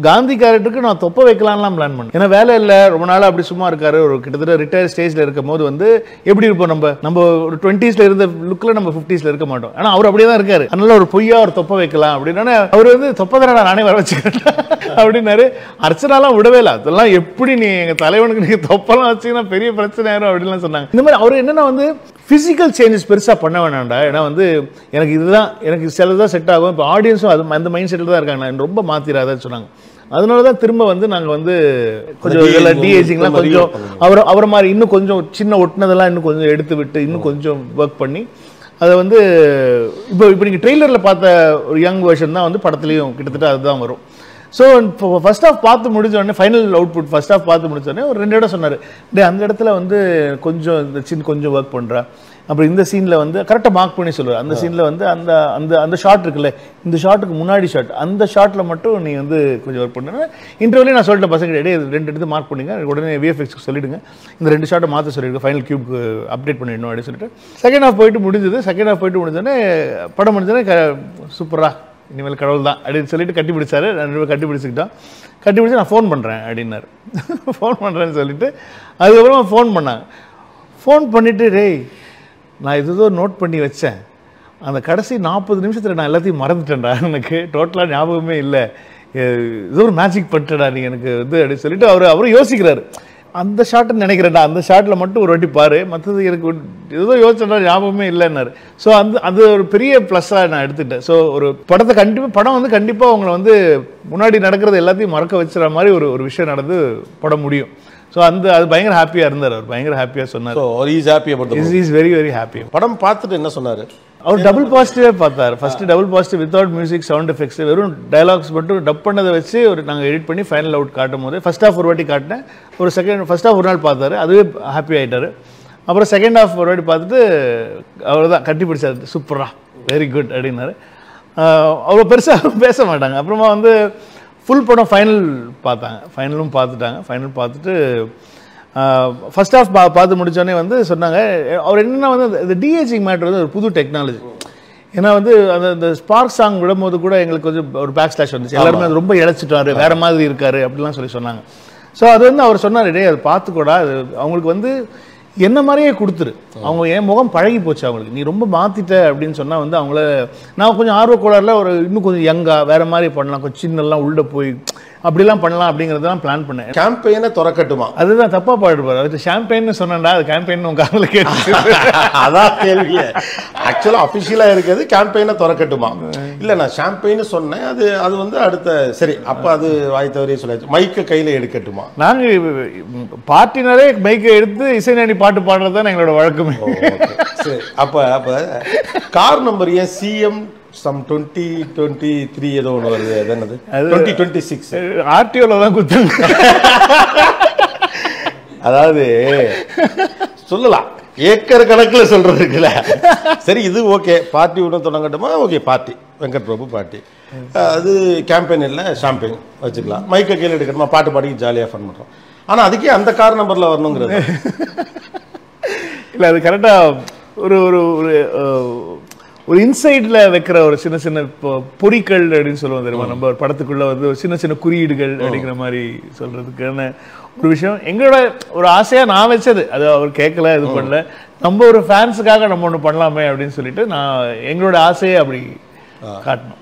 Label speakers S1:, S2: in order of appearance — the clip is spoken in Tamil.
S1: காந்தி கேரக்டருக்கு நான் தொப்ப வைக்கலாம்லாம் பிளான் பண்ணேன் ஏன்னா வேலை இல்லை ரொம்ப நாள் அப்படி சும்மா இருக்காரு ஒரு கிட்டத்தட்ட ரிட்டையர் ஸ்டேஜ்ல இருக்கும் போது வந்து எப்படி இருப்போம் நம்ம நம்ம ஒரு டுவெண்ட்டீஸ்ல இருந்த லுக்ல நம்ம ஃபிஃப்டிஸ்ல இருக்க மாட்டோம் ஆனா அவர் அப்படியே தான் இருக்காரு அதனால ஒரு பொய்யா ஒரு தொப்ப வைக்கலாம் அப்படின்னா அவர் வந்து தொப்ப தானே நானே வர வச்சுக்கிறேன் அப்படின்னாரு அர்ச்சனாலாம் விடவே இல்லை அதெல்லாம் எப்படி நீ எங்க தலைவனுக்கு நீங்க தொப்பெல்லாம் வச்சீங்கன்னா பெரிய பிரச்சனை ஆயிரும் அப்படின்லாம் சொன்னாங்க இந்த மாதிரி அவர் என்னன்னா வந்து பிசிக்கல் சேஞ்சஸ் பெருசா பண்ண வேணாம்டா ஏன்னா வந்து எனக்கு இதுதான் எனக்கு சிலதான் செட் ஆகும் இப்போ ஆடியன்ஸும் அது அந்த மைண்ட் செட்டில் தான் இருக்காங்க நான் ரொம்ப மாத்திராதன்னு சொன்னாங்க அதனால தான் திரும்ப வந்து நாங்கள் வந்து கொஞ்சம் இதில் டிஏஜிங்லாம் கொஞ்சம் அவர் அவரை மாதிரி இன்னும் கொஞ்சம் சின்ன ஒட்டினதெல்லாம் இன்னும் கொஞ்சம் எடுத்து விட்டு இன்னும் கொஞ்சம் ஒர்க் பண்ணி அதை வந்து இப்போ இப்போ நீங்கள் ட்ரெய்லரில் பார்த்த ஒரு யங் வெர்ஷன் தான் வந்து படத்துலையும் கிட்டத்தட்ட அதுதான் வரும் ஸோ இப்போ ஃபர்ஸ்ட் ஆஃப் பார்த்து முடிஞ்ச உடனே ஃபைனல் அவுட்புட் ஃபர்ஸ்ட் ஆஃப் பார்த்து முடிச்ச உடனே ஒரு ரெண்டு இடம் சொன்னார் டே அந்த இடத்துல வந்து கொஞ்சம் இந்த சின்ன கொஞ்சம் ஒர்க் பண்ணுறா அப்புறம் இந்த சீனில் வந்து கரெக்டாக மார்க் பண்ணி சொல்லுவார் அந்த சீனில் வந்து அந்த அந்த அந்த ஷாட் இருக்குல்ல இந்த ஷாட்டுக்கு முன்னாடி ஷாட் அந்த ஷாட்டில் மட்டும் நீ வந்து கொஞ்சம் ஒர்க் பண்ணுங்க இன்டர்வியூலேயே நான் சொல்லிட்டேன் பசங்க டே ரெண்டு எடுத்து மார்க் பண்ணுங்க உடனே விஎஃப்எக்ஸ்க்கு சொல்லிடுங்க இந்த ரெண்டு ஷாட்டை மாற்ற சொல்லிடுங்க ஃபைனல் கியூப்க்கு அப்டேட் பண்ணிடணும் அப்படின்னு சொல்லிட்டு செகண்ட் ஹாஃப் போயிட்டு முடிஞ்சது செகண்ட் ஹாஃப் போயிட்டு முடிஞ்சோடனே படம் முடிஞ்சோடனே சூப்பரா இனிமேல் கடவுள் தான் அப்படின்னு சொல்லிட்டு கட்டி பிடிச்சாரு ரெண்டு பேரும் கட்டி பிடிச்சிக்கிட்டோம் கட்டி பிடிச்சி நான் ஃபோன் பண்ணுறேன் அப்படின்னாரு ஃபோன் பண்ணுறேன்னு சொல்லிட்டு அதுக்கப்புறமா ஃபோன் பண்ணாங்க ஃபோன் பண்ணிட்டு டேய் நான் இதுதோ நோட் பண்ணி வச்சேன் அந்த கடைசி நாற்பது நிமிஷத்தில் நான் எல்லாத்தையும் மறந்துட்டேன்டா எனக்கு டோட்டலாக ஞாபகமே இல்லை ஏதோ ஒரு மேஜிக் பண்ணிட்டடா நீ எனக்கு இது அப்படின்னு சொல்லிட்டு அவர் அவரும் யோசிக்கிறாரு அந்த ஷாட்டுன்னு நினைக்கிறேன்டா அந்த ஷாட்டில் மட்டும் ஒரு வாட்டி பாரு மற்றது எனக்கு ஒரு- ஏதோ யோசிச்சா ஞாபகமே இல்லைன்னாரு ஸோ அந்த அது ஒரு பெரிய ப்ளஸ்ஸாக நான் எடுத்துட்டேன் ஸோ ஒரு படத்தை கண்டிப்பாக படம் வந்து கண்டிப்பாக அவங்கள வந்து முன்னாடி நடக்கிறது எல்லாத்தையும் மறக்க வச்சுற மாதிரி ஒரு ஒரு விஷயம் நடந்து படம் முடியும் ஸோ அந்த அது பயங்கர ஹாப்பியாக இருந்தார் அவர் பயங்கர ஹாப்பியாக சொன்னார்
S2: so is happy about the
S1: is is very very happy
S2: படம் பார்த்துட்டு என்ன சொன்னாரு
S1: அவர் டபுள் பாசிட்டிவே பார்த்தார் first double positive without music sound effects வெறும் டயலாக்ஸ் மட்டும் டப் பண்ணதை வச்சு ஒரு நாங்கள் எடிட் பண்ணி ஃபைனல் அவுட் காட்டும் போது ஃபர்ஸ்ட் ஹாஃப் ஒரு வாட்டி காட்டினேன் ஒரு செகண்ட் ஃபர்ஸ்ட் ஹாஃப் ஒரு நாள் பார்த்தாரு அதுவே ஹாப்பி ஆயிட்டாரு அப்புறம் செகண்ட் ஹாஃப் ஒரு வாட்டி பார்த்துட்டு அவர் தான் கட்டி பிடிச்சாரு சூப்பரா வெரி குட் அப்படின்னாரு ஆஹ் அவ்வளோ பெருசாக பேச மாட்டாங்க அப்புறமா வந்து ஃபுல் படம் ஃபைனல் பார்த்தாங்க ஃபைனலும் பார்த்துட்டாங்க ஃபைனல் பார்த்துட்டு ஃபர்ஸ்ட் ஆஃப் பா பார்த்து முடிச்சோடனே வந்து சொன்னாங்க அவர் என்னன்னா வந்து அந்த- இந்த டிஏஜிங் மேட்ரு வந்து ஒரு புது டெக்னாலஜி ஏன்னா வந்து அந்த அந்த ஸ்பார்க் சாங் விடும்போது கூட எங்களுக்கு கொஞ்சம் ஒரு பேக் ஸ்லாஷ் வந்துச்சு எல்லாருமே அது ரொம்ப இழைச்சிட்டாரு வேற மாதிரி இருக்காரு அப்படிலாம் சொல்லி சொன்னாங்க ஸோ அது வந்து அவர் சொன்னார் டேய் அதை பார்த்துக்கூடா அது அவங்களுக்கு வந்து என்ன மாதிரியே கொடுத்துரு அவங்க என் முகம் பழகி போச்சு அவங்களுக்கு நீ ரொம்ப மாத்திட்ட அப்படின்னு சொன்னா வந்து அவங்கள நான் கொஞ்சம் ஆர்வக்கோளாறுல ஒரு இன்னும் கொஞ்சம் யங்கா வேற மாதிரி பண்ணலாம் கொஞ்சம் சின்னலாம் உள்ள போய் அப்படிலாம் பண்ணலாம் அப்படிங்கிறதெல்லாம் பிளான் பண்ணேன்
S2: கேம்பெயினை திறக்கட்டுமா
S1: அதுதான் தப்பா பாடுப்பாரு அது ஷாம்பெயின்னு சொன்னேன்டா அது கேம்பெயின் உங்க காதுல கேட்டு
S2: அதான் கேள்வி ஆக்சுவலாக அஃபிஷியலாக இருக்கிறது கேம்பெயினை திறக்கட்டுமா இல்லை நான் ஷாம்பெயின்னு சொன்னேன் அது அது வந்து அடுத்த சரி அப்போ அது வாய் தவறியே சொல்லியாச்சு மைக்கை கையில் எடுக்கட்டுமா
S1: நாங்க பார்ட்டினரே மைக்கை எடுத்து இசைஞானி பாட்டு பாடுறது தான் எங்களோட வழக்கமே
S2: சரி அப்போ அப்போ கார் நம்பர் ஏன் CM some twenty twenty three ஏதோ ஒன்று வருது அது என்னது டுவெண்ட்டி டுவெண்ட்டி சிக்ஸ்
S1: ஆர்டிஓல தான் குத்தாங்க
S2: அதாவது சொல்லலாம் ஏக்கர் கணக்குல சொல்றது இருக்குல்ல சரி இது ஓகே பார்ட்டி விட தொடங்கட்டுமா okay party Venkat Prabhu party அது கேம்பெயின் இல்லை ஷாம்பெயின் வச்சுக்கலாம் மைக்கை கீழே எடுக்கணுமா பாட்டு பாடி ஜாலியாக ஃபன் பண்ணுறோம் ஆனால் அதுக்கே அந்த கார் நம்பரில் வரணுங்கிறது
S1: இல்ல அது கரெக்டா ஒரு ஒரு ஒரு அஹ், ஒரு இன்சைட்ல வைக்கிற ஒரு சின்ன சின்ன பொ- பொறிகள் அப்படின்னு சொல்லுவோம் தெரியுமா நம்ம ஒரு படத்துக்குள்ள வந்து ஒரு சின்ன சின்ன குறியீடுகள் அப்படிங்கிற மாதிரி சொல்றதுக்கான ஒரு விஷயம் எங்களோட ஒரு ஆசையா நான் வச்சது அது அவர் கேட்கல இது பண்ணல நம்ம ஒரு ஃபேன்ஸுக்காக நம்ம ஒன்று பண்ணலாமே அப்படின்னு சொல்லிட்டு நான் எங்களோட ஆசையை அப்படி காட்டணும்